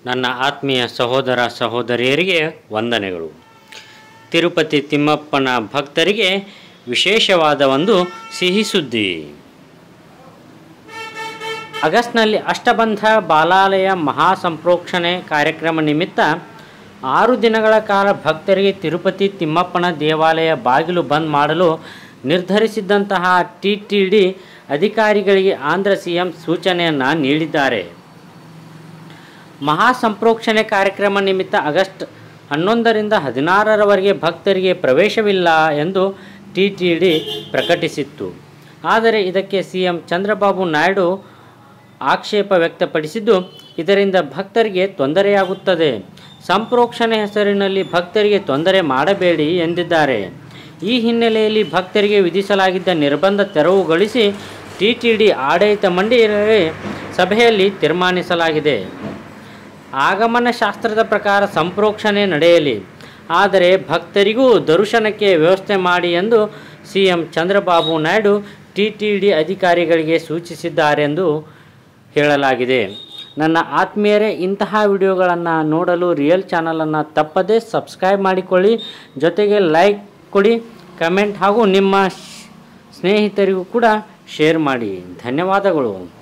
ನನ್ನ ಆತ್ಮೀಯ ಸಹೋದರ ಸಹೋದರಿಯರಿಗೆ ವಂದನೆಗಳು ತಿರುಪತಿ ತಿಮ್ಮಪ್ಪನ ಭಕ್ತರಿಗೆ ವಿಶೇಷವಾದ ಒಂದು ಸಿಹಿ ಸುದ್ದಿ ಆಗಸ್ಟ್ನಲ್ಲಿ ಅಷ್ಟಬಂಧ ಬಾಲಾಲಯ ಮಹಾಸಂಪ್ರೋಕ್ಷಣೆ ಕಾರ್ಯಕ್ರಮ ನಿಮಿತ್ತ ಆರು ದಿನಗಳ ಕಾಲ ಭಕ್ತರಿಗೆ ತಿರುಪತಿ ತಿಮ್ಮಪ್ಪನ ದೇವಾಲಯ ಬಾಗಿಲು ಬಂದ್ ಮಾಡಲು ನಿರ್ಧರಿಸಿದ್ದಂತಹ ಟಿ ಟಿ ಡಿ ಅಧಿಕಾರಿಗಳಿಗೆ ಆಂಧ್ರ ಸಿ ಎಂ ಸೂಚನೆಯನ್ನು ನೀಡಿದ್ದಾರೆ ಮಹಾಸಂಪ್ರೋಕ್ಷಣೆ ಕಾರ್ಯಕ್ರಮ ನಿಮಿತ್ತ ಆಗಸ್ಟ್ ಹನ್ನೊಂದರಿಂದ ಹದಿನಾರರವರೆಗೆ ಭಕ್ತರಿಗೆ ಪ್ರವೇಶವಿಲ್ಲ ಎಂದು ಟಿ ಟಿ ಡಿ ಪ್ರಕಟಿಸಿತ್ತು ಆದರೆ ಇದಕ್ಕೆ ಸಿ ಎಂ ಚಂದ್ರಬಾಬು ನಾಯ್ಡು ಆಕ್ಷೇಪ ವ್ಯಕ್ತಪಡಿಸಿದ್ದು ಇದರಿಂದ ಭಕ್ತರಿಗೆ ತೊಂದರೆಯಾಗುತ್ತದೆ ಸಂಪ್ರೋಕ್ಷಣೆ ಹೆಸರಿನಲ್ಲಿ ಭಕ್ತರಿಗೆ ತೊಂದರೆ ಮಾಡಬೇಡಿ ಎಂದಿದ್ದಾರೆ ಈ ಹಿನ್ನೆಲೆಯಲ್ಲಿ ಭಕ್ತರಿಗೆ ವಿಧಿಸಲಾಗಿದ್ದ ನಿರ್ಬಂಧ ತೆರವುಗೊಳಿಸಿ ಟಿ ಟಿ ಡಿ ಆಡಳಿತ ಮಂಡಳಿ ಸಭೆಯಲ್ಲಿ ತೀರ್ಮಾನಿಸಲಾಗಿದೆ ಆಗಮನ ಶಾಸ್ತ್ರದ ಪ್ರಕಾರ ಸಂಪ್ರೋಕ್ಷಣೆ ನಡೆಯಲಿ ಆದರೆ ಭಕ್ತರಿಗೂ ದರ್ಶನಕ್ಕೆ ವ್ಯವಸ್ಥೆ ಮಾಡಿ ಎಂದು C M Chandrababu Naidu T T D ಅಧಿಕಾರಿಗಳಿಗೆ ಸೂಚಿಸಿದ್ದಾರೆಂದು ಹೇಳಲಾಗಿದೆ ನನ್ನ ಆತ್ಮೀಯರೇ ಇಂತಹ ವಿಡಿಯೋಗಳನ್ನು ನೋಡಲು ರಿಯಲ್ ಚಾನಲನ್ನು ತಪ್ಪದೇ ಸಬ್ಸ್ಕ್ರೈಬ್ ಮಾಡಿಕೊಳ್ಳಿ ಜೊತೆಗೆ ಲೈಕ್ ಕೊಡಿ ಕಮೆಂಟ್ ಹಾಗೂ ನಿಮ್ಮ ಸ್ನೇಹಿತರಿಗೂ ಕೂಡ ಶೇರ್ ಮಾಡಿ ಧನ್ಯವಾದಗಳು